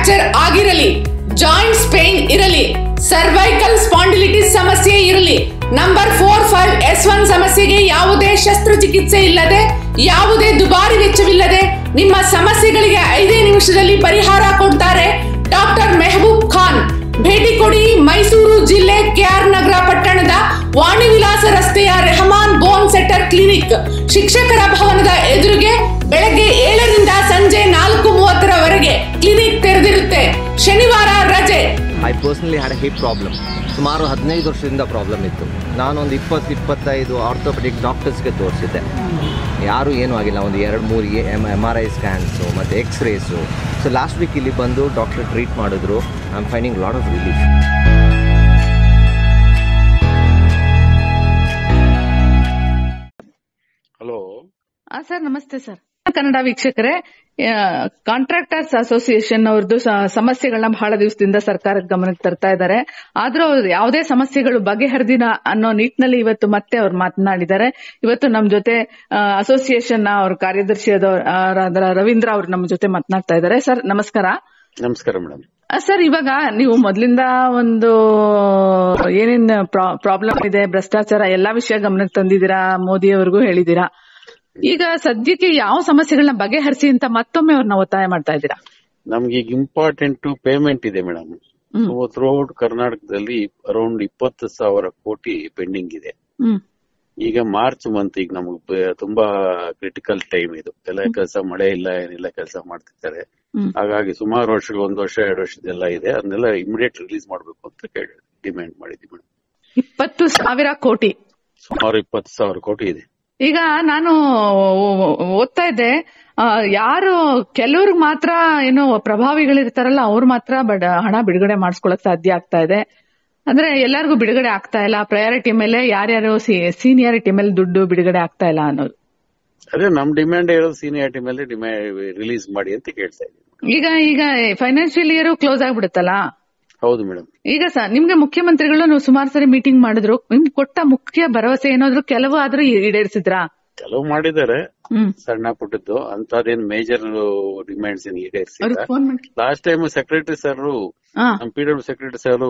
Fracture ಆಗಿರಲಿ joints pain ಇರಲಿ cervical spondylitis ಸಮಸ್ಯೆ ಇರಲಿ number four five S one ಸಮಸ್ಯೆಗೆ ಯಾವುದೇ ಶಸ್ತ್ರಚಿಕಿತ್ಸೆ ಇಲ್ಲದೆ ಯಾವುದೇ ದುಬಾರಿ ವೆಚ್ಚವಿಲ್ಲದೆ ನಿಮ್ಮ ಸಮಸ್ಯೆಗಳಿಗೆ ಐದೇ ನಿಮಿಷದಲ್ಲಿ ಪರಿಹಾರ ಕೊಡ್ತಾರೆ ಡಾಕ್ಟರ್ ಮೆಹಬೂಬ್ ಖಾನ್ ಭೇಟಿ ಕೊಡಿ ಮೈಸೂರು ಜಿಲ್ಲೆ ಕೆಆರ್ ನಗರ ಪಟ್ಟಣದ ವಾಣಿ ವಿಲಾಸ ರಸ್ತೆಯ ರೆಹಮಾನ್ ಬೋನ್ ಸೆಟರ್ ಕ್ಲಿನಿಕ್ ಶಿಕ್ಷಕರ ಭವನದ ಎದುರಿಗೆ ಬೆಳಗ್ಗೆ ಏಳರಿಂದ ಸಂಜೆ ನಾಲ್ಕು ಮೂವತ್ತರವರೆಗೆ ಕ್ಲಿನಿಕ್ ತೆರೆದಿರುತ್ತೆ ಶನಿವಾರ ರಜೆ I personally had hip problem ಸುಮಾರು ಹದಿನೈದು ವರ್ಷದಿಂದ ಪ್ರಾಬ್ಲಮ್ ಇತ್ತು ನಾನೊಂದು ಇಪ್ಪತ್ತು ಇಪ್ಪತ್ತೈದು ಆರ್ಥೋಪೆಡಿಕ್ ಡಾಕ್ಟರ್ಸ್ಗೆ ತೋರಿಸಿದ್ದೆ ಯಾರೂ ಏನೂ ಆಗಿಲ್ಲ ಒಂದು ಎರಡು ಮೂರು M M R I scans ಮತ್ತು ಎಕ್ಸ್ರೇಸು ಸೊ ಲಾಸ್ಟ್ ವೀಕ್ ಇಲ್ಲಿ ಬಂದು ಡಾಕ್ಟರ್ ಟ್ರೀಟ್ ಮಾಡಿದ್ರು I am finding lot of relief hello sir ನಮಸ್ತೆ ಸರ್ ಕನ್ನಡ ವೀಕ್ಷಕರೇ ಕಾಂಟ್ರಾಕ್ಟರ್ಸ್ ಅಸೋಸಿಯೇಷನ್ ಅವ್ರದ್ದು ಸ- ಸಮಸ್ಯೆಗಳನ್ನ ಬಹಳ ದಿವಸದಿಂದ ಸರ್ಕಾರದ ಗಮನಕ್ಕೆ ತರ್ತಾ ಇದ್ದಾರೆ ಆದ್ರೂ ಅವ್ರು ಯಾವುದೇ ಸಮಸ್ಯೆಗಳು ಬಗೆಹರಿದಿನ ಅನ್ನೋ ನಿಟ್ಟಿನಲ್ಲಿ ಇವತ್ತು ಮತ್ತೆ ಅವ್ರು ಮಾತನಾಡಿದ್ದಾರೆ ಇವತ್ತು ನಮ್ ಜೊತೆ ಅಸೋಸಿಯೇಷನ್ ಅವ್ರ ಕಾರ್ಯದರ್ಶಿ ಆದವರ ರವೀಂದ್ರ ಅವ್ರು ನಮ್ಮ ಜೊತೆ ಮಾತನಾಡ್ತಾ ಇದ್ದಾರೆ ಸರ್ ನಮಸ್ಕಾರ ನಮಸ್ಕಾರ ಮೇಡಮ್ ಆ, ಸರ್ ಇವಾಗ ನೀವು ಮೊದಲಿಂದ ಒಂದು ಏನೇನ್ ಪ್ರಾಬ್ಲಮ್ ಇದೆ ಭ್ರಷ್ಟಾಚಾರ ಎಲ್ಲಾ ವಿಷಯ ಗಮನಕ್ಕೆ ತಂದಿದ್ದೀರಾ ಮೋದಿ ಅವ್ರಿಗೂ ಹೇಳಿದೀರಾ ಈಗ ಸದ್ಯಕ್ಕೆ ಯಾವ ಸಮಸ್ಯೆಗಳನ್ನ ಬಗೆಹರಿಸಿ ಅಂತ ಮತ್ತೊಮ್ಮೆ ಅವ್ರನ್ನ ಒತ್ತಾಯ ಮಾಡ್ತಾ ಇದ್ದೀರಾ ನಮ್ಗೆ ಈಗ ಇಂಪಾರ್ಟೆಂಟ್ ಪೇಮೆಂಟ್ ಇದೆ ಮೇಡಮ್ ಹ್ಮ್ ಥ್ರೂಔಟ್ ಕರ್ನಾಟಕದಲ್ಲಿ ಅರೌಂಡ್ ಇಪ್ಪತ್ತು ಸಾವಿರ ಕೋಟಿ ಪೆಂಡಿಂಗ್ ಇದೆ ಹ್ಮ್ ಈಗ ಮಾರ್ಚ್ ಮಂತ್ ಈಗ ನಮ್ಗೆ ತುಂಬಾ ಕ್ರಿಟಿಕಲ್ ಟೈಮ್ ಇದು ಎಲ್ಲ ಕೆಲಸ ಮಳೆ ಇಲ್ಲ ಏನಿಲ್ಲ ಕೆಲಸ ಮಾಡ್ತಿರ್ತಾರೆ ಹ್ಮ್ ಹಾಗಾಗಿ ಸುಮಾರು ವರ್ಷಗಳು ಒಂದ್ ವರ್ಷ ಎರಡು ವರ್ಷದೆಲ್ಲ ಇದೆ ಅದನ್ನೆಲ್ಲ ಇಮಿಡಿಯೇಟ್ ರಿಲೀಸ್ ಮಾಡ್ಬೇಕು ಅಂತ ಕೇಳಿ ಡಿಮ್ಯಾಂಡ್ ಮಾಡಿದ್ವಿ ಮೇಡಮ್ ಇಪ್ಪತ್ತು ಸಾವಿರ ಕೋಟಿ ಸುಮಾರು ಇಪ್ಪತ್ತು ಸಾವಿರ ಕೋಟಿ ಇದೆ ಈಗ ನಾನು ಓದ್ತಾ ಇದ್ದೆ ಆ, ಯಾರು ಕೆಲವ್ರಿಗೆ ಮಾತ್ರ ಏನೋ ಪ್ರಭಾವಿಗಳಿರ್ತಾರಲ್ಲ ಅವ್ರು ಮಾತ್ರ ಬಡ ಹಣ ಬಿಡುಗಡೆ ಮಾಡಿಸ್ಕೊಳಕ್ ಸಾಧ್ಯ ಆಗ್ತಾ ಇದೆ ಅಂದ್ರೆ ಎಲ್ಲರಿಗೂ ಬಿಡುಗಡೆ ಆಗ್ತಾ ಇಲ್ಲ ಪ್ರಯಾರಿಟಿ ಮೇಲೆ ಯಾರ್ಯಾರು ಸೀನಿಯಾರಿಟಿ ಮೇಲೆ ದುಡ್ಡು ಬಿಡುಗಡೆ ಆಗ್ತಾ ಇಲ್ಲ ಅನ್ನೋದು ಅದೇ ನಮ್ ಡಿಮ್ಯಾಂಡ್ ಇರೋದು ಸೀನಿಯಾರಿಟಿ ಮೇಲೆ ಡಿಮ್ಯಾಂಡ್ ರಿಲೀಸ್ ಮಾಡಿ ಅಂತ ಕೇಳ್ತಾ ಇದ್ದೀವಿ ಈಗ ಈಗ ಫೈನಾನ್ಷಿಯಲ್ ಇಯರ್ ಕ್ಲೋಸ್ ಆಗ್ಬಿಡುತ್ತಲ್ಲ ಹೌದು ಮೇಡಮ್ ಈಗ ಸ ನಿಮ್ಗೆ ಮುಖ್ಯಮಂತ್ರಿಗಳು ನೀವು ಸುಮಾರು ಸರಿ ಮೀಟಿಂಗ್ ಮಾಡಿದ್ರು ನಿಮ್ಗೆ ಕೊಟ್ಟ ಮುಖ್ಯ ಭರವಸೆ ಏನಾದ್ರು ಕೆಲವು ಆದ್ರೂ ಈಡೇರಿಸಿದ್ರಾ ಕೆಲವು ಮಾಡಿದ್ದಾರೆ ಹ್ಮ್ ಸಣ್ಣ ಪುಟ್ಟದ್ದು ಅಂತದೇನ್ ಮೇಜರ್ ಡಿಮ್ಯಾಂಡ್ಸ್ ಏನ್ ಈಡೇರಿಸಿಲ್ಲ ಅವ್ರಿಗೆ ಫೋನ್ ಮಾಡಿ ಲಾಸ್ಟ್ ಟೈಮ್ ಸೆಕ್ರೆಟರಿ ಸರ್ ಹಾ ನಮ್ P W secretary sir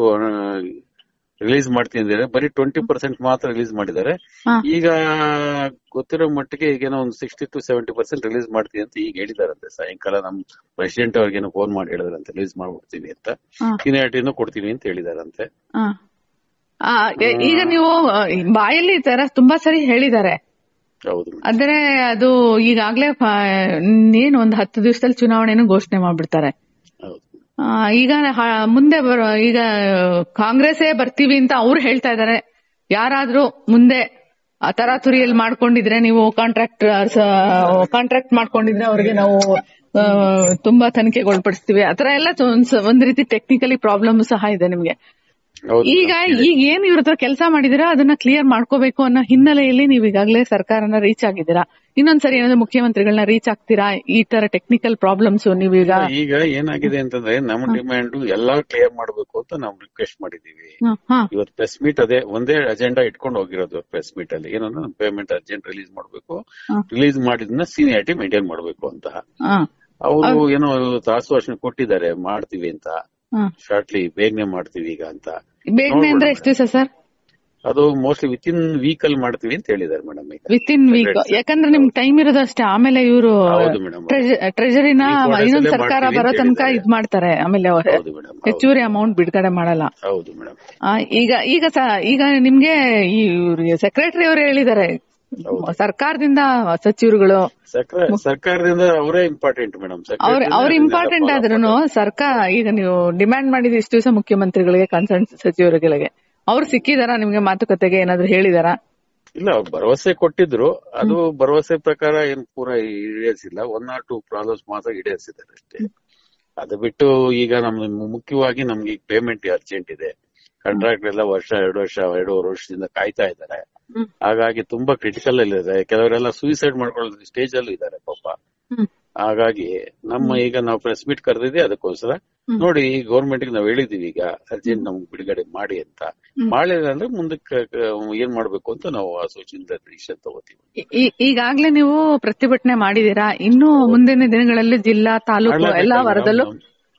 release ಮಾಡ್ತೀನಿ ಅಂದಿದ್ದಾರೆ ಬರೀ ಟ್ವೆಂಟಿ ಪರ್ಸೆಂಟ್ ಮಾತ್ರ ರಿಲೀಸ್ ಮಾಡಿದ್ದಾರೆ ಹಾ. ಈಗ ಗೊತ್ತಿರೋ ಮಟ್ಟಿಗೆ ಈಗೇನೋ ಒಂದು sixty to seventy percent release ಮಾಡ್ತೀನಿ ಅಂತ ಈಗ ಹೇಳಿದಾರಂತೆ ಸಾಯಂಕಾಲ ನಮ್ ಪ್ರೆಸಿಡೆಂಟ್ ಅವ್ರಿಗೇನೋ ಫೋನ್ ಮಾಡಿ ಹೇಳಿದ್ರಂತೆ ರಿಲೀಸ್ ಮಾಡ್ಬಿಡ್ತೀನಿ ಅಂತ ಹಾ. ಸೀನಿಯಾರಿಟಿನೂ ಕೊಡ್ತೀನಿ ಅಂತ ಹೇಳಿದಾರಂತೆ ಆ. ಆ, ಎ- ಈಗ ನೀವು ಆ, ಬಾಯಲ್ಲಿ ಈ ತರ ತುಂಬಾ ಸರಿ ಹೇಳಿದ್ದಾರೆ ಹೌದು ಮೇಡಮ್ ಆದ್ರೆ ಅದು ಈಗಾಗ್ಲೇ ಫ- ಏನು ಒಂದ್ ಹತ್ತು ದಿವಸದಲ್ಲಿ ಚುನಾವಣೆನೂ ಘೋಷಣೆ ಮಾಡ್ಬಿಡ್ತಾರೆ ಹೌದು ಆ, ಈಗ ಹ- ಮುಂದೆ ಬರೋ ಈಗ ಕಾಂಗ್ರೆಸ್ಸೇ ಬರ್ತೀವಿ ಅಂತ ಅವ್ರು ಹೇಳ್ತಾ ಇದಾರೆ ಯಾರಾದ್ರೂ ಮುಂದೆ ಆ ತರಾತುರಿಯಲ್ಲಿ ಮಾಡ್ಕೊಂಡಿದ್ರೆ ನೀವು ಕಾಂಟ್ರಾಕ್ಟ್ ಕಾಂಟ್ರಾಕ್ಟ್ ಮಾಡ್ಕೊಂಡಿದ್ರೆ ಅವ್ರಿಗೆ ನಾವು ಆ, ತುಂಬಾ ತನಿಖೆಗೊಳಪಡಿಸ್ತೀವಿ ಆತರ ಎಲ್ಲ ಒಂದ್ ಸ- ಒಂದ್ ರೀತಿ ಟೆಕ್ನಿಕಲಿ ಪ್ರಾಬ್ಲಮ್ ಸಹ ಇದೆ ನಿಮ್ಗೆ ಹೌದು ಈಗ ಈಗ ಏನ್ ಇವ್ರ ಹತ್ರ ಕೆಲಸ ಮಾಡಿದಿರಾ ಅದನ್ನ ಕ್ಲಿಯರ್ ಮಾಡ್ಕೋಬೇಕು ಅನ್ನೋ ಹಿನ್ನೆಲೆಯಲ್ಲಿ ನೀವು ಈಗಾಗಲೇ ಸರ್ಕಾರನ ರೀಚ್ ಆಗಿದ್ದೀರಾ ಇನ್ನೊಂದ್ಸರಿ ಏನಾದ್ರು ಮುಖ್ಯಮಂತ್ರಿಗಳನ್ನ ರೀಚ್ ಆಗ್ತೀರಾ ಈ ತರ ಟೆಕ್ನಿಕಲ್ ಪ್ರಾಬ್ಲಮ್ಸ್ ನೀವೀಗ ಈಗ ಏನಾಗಿದೆ ಅಂತಂದ್ರೆ ನಮ್ಮ ಡಿಮ್ಯಾಂಡ್ ಎಲ್ಲಾ ಕ್ಲಿಯರ್ ಮಾಡ್ಬೇಕು ಅಂತ ನಾವು ರಿಕ್ವೆಸ್ಟ್ ಮಾಡಿದೀವಿ ಹ, ಹ, ಇವತ್ತು ಪ್ರೆಸ್ ಮೀಟ್ ಅದೇ ಒಂದೇ ಅಜೆಂಡಾ ಇಟ್ಕೊಂಡು ಹೋಗಿರೋದು ಪ್ರೆಸ್ ಮೀಟ್ ಅಲ್ಲಿ ಏನಂದ್ರೆ ಪೇಮೆಂಟ್ ಅರ್ಜೆಂಟ್ ರಿಲೀಸ್ ಮಾಡ್ಬೇಕು ಹ. ರಿಲೀಸ್ ಮಾಡಿದ್ನ ಸೀನಿಯಾರಿಟಿ ಮೇಂಟೈನ್ ಮಾಡ್ಬೇಕು ಅಂತ ಹ, ಅವರು ಏನೋ ಆಶ್ವಾಸನೆ ಕೊಟ್ಟಿದ್ದಾರೆ ಮಾಡ್ತೀವಿ ಅಂತ ಹ. ಶಾರ್ಟ್ಲಿ ಬೇಗನೆ ಮಾಡ್ತೀವಿ ಈಗ ಅಂತ ಬೇಗನೆ ಅಂದ್ರೆ ಎಷ್ಟು ದಿವಸ ಸರ್ ಅದು ಮೋಸ್ಟ್ಲಿ ವಿತ್ ಇನ್ ವೀಕ್ ಅಲ್ಲಿ ಮಾಡ್ತೀವಿ ಅಂತ ಹೇಳಿದ್ದಾರೆ ಮೇಡಮ್ ಈಗ ವಿತ್ ಇನ್ ವೀಕ್ ಯಾಕಂದ್ರೆ ನಿಮ್ ಟೈಮ್ ಇರೋದು ಅಷ್ಟೇ ಆಮೇಲೆ ಇವರು ಹೌದು ಮೇಡಮ್ ಟ್ರೆಜರಿನ ಈ quarters ಇನ್ನೊಂದ್ ಅಲ್ಲೇ ಸರ್ಕಾರ ಮಾಡ್ತೀವಿ ಬರೋ ಅಂತ ತನಕ ಹೇಳಿದ್ದಾರೆ. ಇದ್ ಮಾಡ್ತಾರೆ ಆಮೇಲೆ ಅವ್ರು ಹೌದು ಮೇಡಮ್ ಹೆಚ್ಚುವರಿ ಅಮೌಂಟ್ ಬಿಡುಗಡೆ ಮಾಡಲ್ಲ ಹೌದು ಮೇಡಮ್ ಆ, ಈಗ ಈಗ ಸ- ಈಗ ನಿಮ್ಗೆ ಈ ಸೆಕ್ರೆಟರಿ ಅವರು ಹೇಳಿದ್ದಾರೆ ಹೌದು. ಸರ್ಕಾರದಿಂದ ಸಚಿವರುಗಳು ಸರ್ಕಾರ ಸರ್ಕಾರದಿಂದ ಅವರೇ ಇಂಪಾರ್ಟೆಂಟ್ ಮೇಡಮ್ ಅವ್ರ ಅವ್ರ ಇಂಪಾರ್ಟೆಂಟ್ ಆದ್ರೂ ಸರ್ಕಾರ ಈಗ ನೀವು ಡಿಮ್ಯಾಂಡ್ ಮಾಡಿದ ಇಷ್ಟು ದಿವಸ ಮುಖ್ಯಮಂತ್ರಿಗಳಿಗೆ ಕನ್ಸರ್ನ್ ಸಚಿವರುಗಳಿಗೆ ಅವ್ರು ಸಿಕ್ಕಿದಾರ ನಿಮ್ಗೆ ಮಾತುಕತೆಗೆ ಏನಾದ್ರು ಹೇಳಿದಾರ ಇಲ್ಲ ಅವ್ರು ಭರವಸೆ ಕೊಟ್ಟಿದ್ರು ಅದು ಭರವಸೆ ಪ್ರಕಾರ ಏನ್ ಪೂರ ಈಡೇರಿಸಿಲ್ಲ ಒನ್ ಆರ್ ಟೂ ಪ್ರಾಬ್ಲಮ್ಸ್ ಮಾತ್ರ ಈಡೇರಿಸಿದ್ದಾರೆ ಅಷ್ಟೇ ಅದು ಬಿಟ್ಟು ಈಗ ನಮ್ದು ಮುಖ್ಯವಾಗಿ ನಮ್ಗೆ ಈಗ ಪೇಮೆಂಟ್ ಅರ್ಜೆಂಟ್ ಇದೆ ಕಾಂಟ್ರಾಕ್ಟ್ ಎಲ್ಲ ವರ್ಷ ಎರಡು ವರ್ಷ ಎರಡೂವರೆ ವರ್ಷದಿಂದ ಕಾಯ್ತಾ ಇದ್ದಾರೆ ಹ್ಮ್. ಹಾಗಾಗಿ ತುಂಬಾ ಕ್ರಿಟಿಕಲ್ ಅಲ್ಲಿ ಇದೆ ಕೆಲವರೆಲ್ಲ ಸೂಸೈಡ್ ಮಾಡ್ಕೊಳ್ಳೋ ಸ್ಟೇಜ್ ಅಲ್ಲೂ ಇದ್ದಾರೆ ಪಾಪ ಹ್ಮ್. ಹಾಗಾಗಿ ನಮ್ಮ ಈಗ ನಾವು ಪ್ರೆಸ್ ಮೀಟ್ ಕರೆದಿದ್ದೆ ಅದಕ್ಕೋಸ್ಕರ ಹ್ಮ್. ನೋಡಿ ಗೌರ್ಮೆಂಟ್ ಗೆ ನಾವು ಹೇಳಿದೀವಿ ಈಗ ಅರ್ಜೆಂಟ್ ನಮ್ಗೆ ಬಿಡುಗಡೆ ಮಾಡಿ ಅಂತ ಮಾಡಿಲ್ಲ ಅಂದ್ರೆ ಮುಂದಕ್ಕೆ ಕ- ಏನ್ ಮಾಡ್ಬೇಕು ಅಂತ ನಾವು ಆ ಸೂಚನೆ ಡಿಸಿಷನ್ ತಗೋತೀವಿ ಈ- ಈ- ಈಗಾಗ್ಲೇ ನೀವು ಪ್ರತಿಭಟನೆ ಮಾಡಿದೀರಾ ಇನ್ನು ಮುಂದಿನ ದಿನಗಳಲ್ಲಿ ಜಿಲ್ಲಾ ತಾಲೂಕು ಎಲ್ಲಾ ಮಾಡ್ಲೇಬೇಕಲ್ಲ ವರದಲ್ಲೂ ಮೇಡಮ್.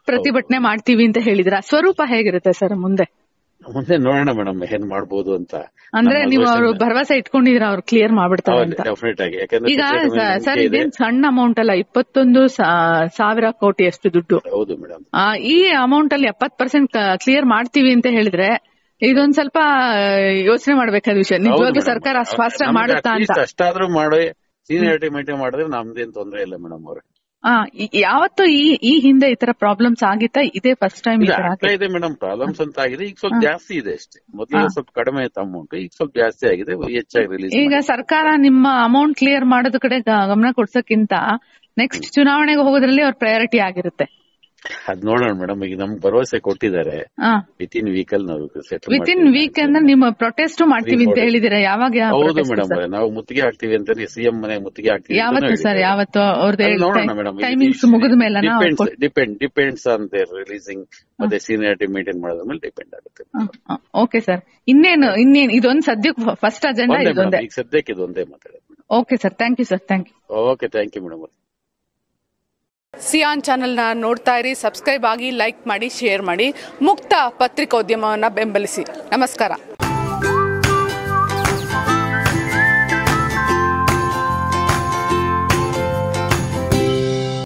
ಪ್ರತಿಭಟನೆ ಮಾಡ್ತೀವಿ ಅಂತ ಹೇಳಿದ್ರ ಸ್ವರೂಪ ಹೇಗಿರುತ್ತೆ ಸರ್ ಮುಂದೆ ಮುಂದೆ ನೋಡೋಣ ಮೇಡಮ್ ಏನ್ ಮಾಡ್ಬೋದು ಅಂತ ಅಂದ್ರೆ ನೀವು ಅವರು ಭರವಸೆ ಇಟ್ಕೊಂಡಿದ್ರ ಅವ್ರು ಕ್ಲಿಯರ್ ಮಾಡ್ಬಿಡ್ತಾರೆ ಅಂತ ಡೆಫಿನೆಟ್ ಆಗಿ ಯಾಕಂದ್ರೆ ಈಗ settlement ಸ- ಸರ್ ನಂಬಿಕೆ ಇದೆ. ಇದೇನ್ ಸಣ್ಣ ಅಮೌಂಟ್ ಅಲ್ಲ ಇಪ್ಪತ್ತೊಂದು ಸಾ- ಸಾವಿರ ಕೋಟಿ ಅಷ್ಟು ದುಡ್ಡು ಹೌದು ಮೇಡಮ್ ಆ, ಈ ಅಮೌಂಟ್ ಅಲ್ಲಿ ಎಪ್ಪತ್ ಪರ್ಸೆಂಟ್ ಕ್ಲಿಯರ್ ಮಾಡ್ತೀವಿ ಅಂತ ಹೇಳಿದ್ರೆ ಇದೊಂದ್ ಸ್ವಲ್ಪ ಯೋಚನೆ ಮಾಡ್ಬೇಕಾದ ವಿಷಯ ನಿಜವಾಗ್ಲೂ ಸರ್ಕಾರ ಅಷ್ಟು ಫಾಸ್ಟ್ ಆಗಿ ಮಾಡುತ್ತಾ ಅಂತ ಅಷ್ಟಾದ್ರೂ ಮಾಡಿ ಸೀನಿಯಾರಿಟಿ ಮೇಂಟೈನ್ ಮಾಡಿದ್ರೆ ನಮ್ದೇನ್ ತೊಂದ್ರೆ ಇಲ್ಲ ಮೇಡಮ್ ಅವ್ರೆ ಆ, ಈ- ಯಾವತ್ತು ಈ ಈ ಹಿಂದೆ ಈ ತರ ಪ್ರಾಬ್ಲಮ್ಸ್ ಆಗಿತ್ತಾ ಇದೇ ಫಸ್ಟ್ ಟೈಮ್ ಈ ಇಲ್ಲ ತರ ಆಗ್ತಾ ಇದೆ ಮೇಡಮ್ ಪ್ರಾಬ್ಲಮ್ಸ್ ಅಂತ ಆಗಿದೆ ಈಗ ಸ್ವಲ್ಪ ಜಾಸ್ತಿ ಇದೆ ಅಷ್ಟೇ ಮೊದಲು ಸ್ವಲ್ಪ ಕಡಿಮೆ ಇತ್ತು ಅಮೌಂಟ್ ಈಗ ಸ್ವಲ್ಪ ಜಾಸ್ತಿ ಆಗಿದೆ ಹೆಚ್ಚಾಗಿ ರಿಲೀಸ್ ಈಗ ಸರ್ಕಾರ ನಿಮ್ಮ ಅಮೌಂಟ್ ಕ್ಲಿಯರ್ ಮಾಡೋದ್ ಕಡೆ ಗ- ಗಮನ ಕೊಡ್ಸಕ್ಕಿಂತ ನೆಕ್ಸ್ಟ್ ಚುನಾವಣೆಗೆ ಹೋಗೋದ್ರಲ್ಲಿ ಅವ್ರ ಪ್ರಯಾರಿಟಿ ಆಗಿರುತ್ತೆ ಅದ್ ನೋಡೋಣ ಮೇಡಮ್ ಈಗ ನಮ್ಗೆ ಭರವಸೆ ಕೊಟ್ಟಿದ್ದಾರೆ ವಿತ್ ಇನ್ ವೀಕಲ್ ನಾವು ಸೆಟಲ್ ವಿತ್ ಇನ್ ವೀಕ್ ಅಂದ್ರೆ ನಿಮ್ಮ ಪ್ರೊಟೆಸ್ಟ್ ಮಾಡ್ತೀವಿ ಅಂತ ಹೇಳಿದಿರ ಯಾವಾಗ ಯಾವ ಹೌದು protest ಮೇಡಮ್ ಸರ್? ನಾವು ಮುತ್ತಿಗೆ ಹಾಕ್ತಿವಿ ಅಂತ ಸಿಎಂ ಮನೆ ಮುತ್ತಿಗೆ ಹಾಕ್ತಿವಿ ಯಾವತ್ತು ಸರ್ ಯಾವತ್ತು ಅವ್ರದ್ದು ಅದು ನೋಡೋಣ ಮೇಡಮ್ ಟೈಮಿಂಗ್ಸ್ ಮುಗಿದ ಮೇಲೆ depend depends on their releasing ಮತ್ತೆ ಸೀನಿಯಾರಿಟಿ ಮೇಂಟೈನ್ ಮಾಡೋದ್ರ ಮೇಲೆ ಡಿಪೆಂಡ್ ಆಗುತ್ತೆ ಓಕೆ ಸರ್ ಇನ್ನೇನು ಇನ್ನೇನು ಇದೊಂದು ಸದ್ಯಕ್ಕೆ ಫಸ್ಟ್ ಅಜೆಂಡಾ ಒಂದೇ ಇದೊಂದೇ ಮೇಡಮ್ ಈಗ ಸದ್ಯಕ್ಕೆ ಇದೊಂದೇ ಮಾತಾಡೋದು okay sir thank you sir thank you okay thank you madam ಸಿಯಾನ್ ಚಾನೆಲ್ನ ನೋಡ್ತಾ ಇರಿ ಸಬ್ಸ್ಕ್ರೈಬ್ ಆಗಿ ಲೈಕ್ ಮಾಡಿ ಶೇರ್ ಮಾಡಿ ಮುಕ್ತ ಪತ್ರಿಕೋದ್ಯಮವನ್ನು ಬೆಂಬಲಿಸಿ ನಮಸ್ಕಾರ